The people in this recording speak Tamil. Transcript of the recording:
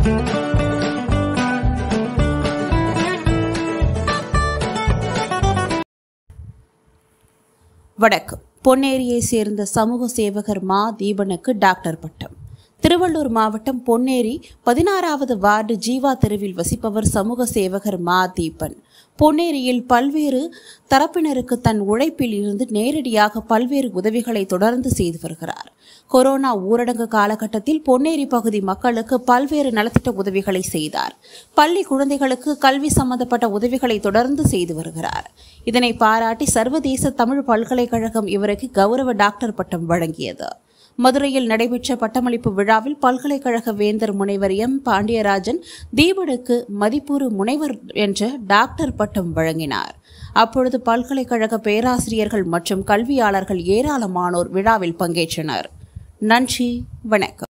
வணக்கம் பொன்னேரியை சேர்ந்த சமூக சேவகர் மா தீபனுக்கு டாக்டர் பட்டம் திருவள்ளூர் மாவட்டம் பொன்னேரி பதினாறாவது வார்டு ஜீவா தெருவில் வசிப்பவர் சமூக சேவகர் மா தீபன் பொன்னேரியில் பல்வேறு தரப்பினருக்கு தன் உழைப்பில் இருந்து நேரடியாக பல்வேறு உதவிகளை தொடர்ந்து செய்து வருகிறார் கொரோனா ஊரடங்கு காலகட்டத்தில் பொன்னேரி பகுதி மக்களுக்கு பல்வேறு நலத்திட்ட உதவிகளை செய்தார் பள்ளி குழந்தைகளுக்கு கல்வி சம்பந்தப்பட்ட உதவிகளை தொடர்ந்து செய்து வருகிறார் இதனை பாராட்டி சர்வதேச தமிழ் பல்கலைக்கழகம் இவருக்கு கௌரவ டாக்டர் பட்டம் வழங்கியது மதுரையில் நடைபெற்ற பட்டமளிப்பு விழாவில் பல்கலைக்கழக வேந்தர் முனைவர் எம் பாண்டியராஜன் தீபனுக்கு மதிப்பூறு முனைவர் என்ற டாக்டர் பட்டம் வழங்கினார் அப்பொழுது பல்கலைக்கழக பேராசிரியர்கள் மற்றும் கல்வியாளர்கள் ஏராளமானோர் விழாவில் பங்கேற்றனர் நன்றி வணக்கம்